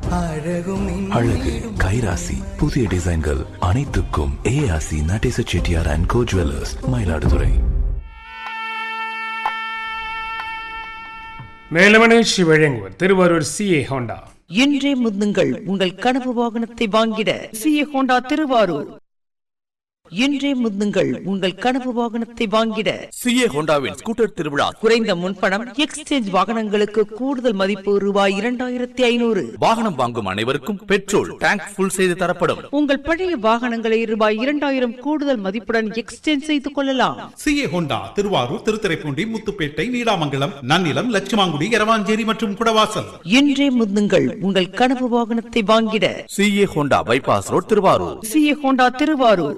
அழகும் அழகு கைராசி புதிய டிசைன்கள் அனைத்துக்கும் ஏஆசி Nadesa Chettiar and co jewellers Mayiladuthurai மேலும் நிகழ்ச்சி வழங்குவர் திருவாரூர் சிஏ ஹோண்டா இன்றே முந்துங்கள் உங்கள் கனவு வாகனத்தை வாங்கிட சிஏ ஹோண்டா திருவாரூர் இன்றே முந்துங்கள் உங்கள் கனவு வாகனத்தை வாங்கிட சிஏ ஹோண்டாவின் ஸ்கூட்டர் திருவிழா குறைந்த முன்பணம் எக்ஸ்சேஞ்ச் வாகனங்களுக்கு கூடுதல் மதிப்பு ரூபாய் இரண்டாயிரத்தி ஐநூறு வாகனம் வாங்கும் அனைவருக்கும் பெட்ரோல் டேங்க் ஃபுல் செய்து தரப்படும் உங்கள் பழைய வாகனங்களை ரூபாய் இரண்டாயிரம் கூடுதல் மதிப்புடன் எக்ஸ்சேஞ்ச் செய்து கொள்ளலாம் சிஏ ஹோண்டா திருவாரூர் திருத்துறைப்பூண்டி முத்துப்பேட்டை நீடாமங்கலம் நன்னிலம் லட்சுமாங்குடி எரவாஞ்சேரி மற்றும் குடவாசல் இன்றே முந்துங்கள் உங்கள் கனவு வாகனத்தை வாங்கிட CA Honda bypass road Thiruvarur CA Honda Thiruvarur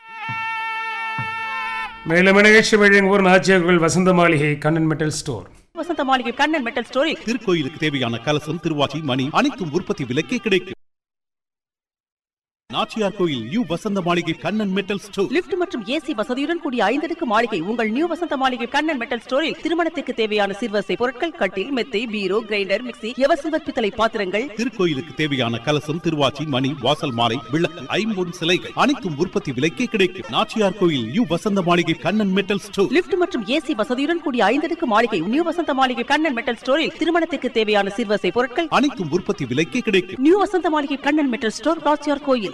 மேலும் நிகழ்ச்சி வழங்குவோர் நாச்சியார்கள் வசந்த மாளிகை கண்ணன் மெட்டல் ஸ்டோர் வசந்த மாளிகை கண்ணன் மெட்டல் ஸ்டோரில் திருக்கோயிலுக்கு தேவையான கலசம் திருவாச்சி மணி அனைத்தும் உற்பத்தி விலைக்கே கிடைக்கும் நாச்சியார் கோயில் யூ Vasantha Maligai Kannan metal store lift மற்றும் ஏசி வசதியுடன் கூடிய ஐந்தடுக்கு மாளிகை உங்கள் நியூ வசந்த மாளிகை கண்ணன் மெட்டல் ஸ்டோரில் திருமணத்துக்கு தேவையான சிறுவசை பொருட்கள் கட்டில் மெத்தை பீரோ கிரைண்டர் மிக்ஸி எவசில்வர் பித்தளை பாத்திரங்கள் திருக்கோயிலுக்கு தேவையான கலசம் திருவாச்சி மணி வாசல் மாலை விளக்கு ஐம்பொன் சிலைகள் அனைத்தும் உற்பத்தி விலைக்கே கிடைக்கும் நாச்சியார் கோயில் யூ Vasantha Maligai Kannan metal store lift மற்றும் ஏசி வசதியுடன் கூடிய ஐந்தடுக்கு மாளிகை நியூ வசந்த மாளிகை கண்ணன் மெட்டல் ஸ்டோரில் திருமணத்துக்கு தேவையான சிறுவசை பொருட்கள் அனைத்தும் உற்பத்தி விலைக்கே கிடைக்கும் நியூ வசந்த மாளிகை கண்ணன் மெட்டல் ஸ்டோர் ராச்சியார் கோயில்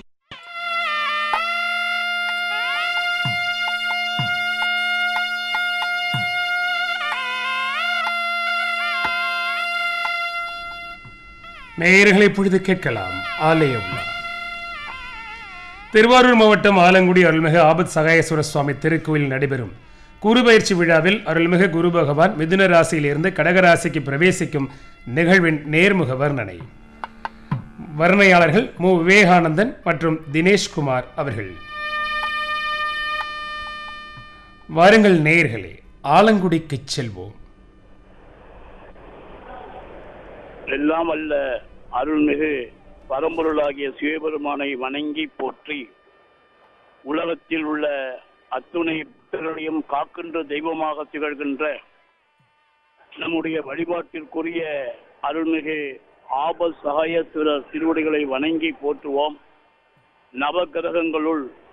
நேயர்களை பொழுது கேட்கலாம் ஆலய உலா திருவாரூர் மாவட்டம் ஆலங்குடி அருள்மிகு ஆபத் சகாயேஸ்வர சுவாமி திருக்கோயில் நடைபெறும் குருபயிற்சி விழாவில் அருள்மிகு குரு பகவான் மிதுன ராசியிலிருந்து கடக ராசிக்கு பிரவேசிக்கும் நிகழ்வின் நேர்முக வர்ணனை வர்ணையாளர்கள் மு விவேகானந்தன் மற்றும் தினேஷ்குமார் அவர்கள் வாருங்கள் நேயர்களே ஆலங்குடிக்கு செல்வோம் எல்லாம் அல்ல அருள்மிகு பரம்பொருளாகிய சிவபெருமானை வணங்கி போற்றி உலகத்தில் உள்ள அத்துணை பக்தர்களையும் காக்கின்ற தெய்வமாக திகழ்கின்ற நம்முடைய வழிபாட்டிற்குரிய அருள்மிகு ஆப சகாயேஸ்வரர் திருவடிகளை வணங்கி போற்றுவோம் நவகிரகங்களுள்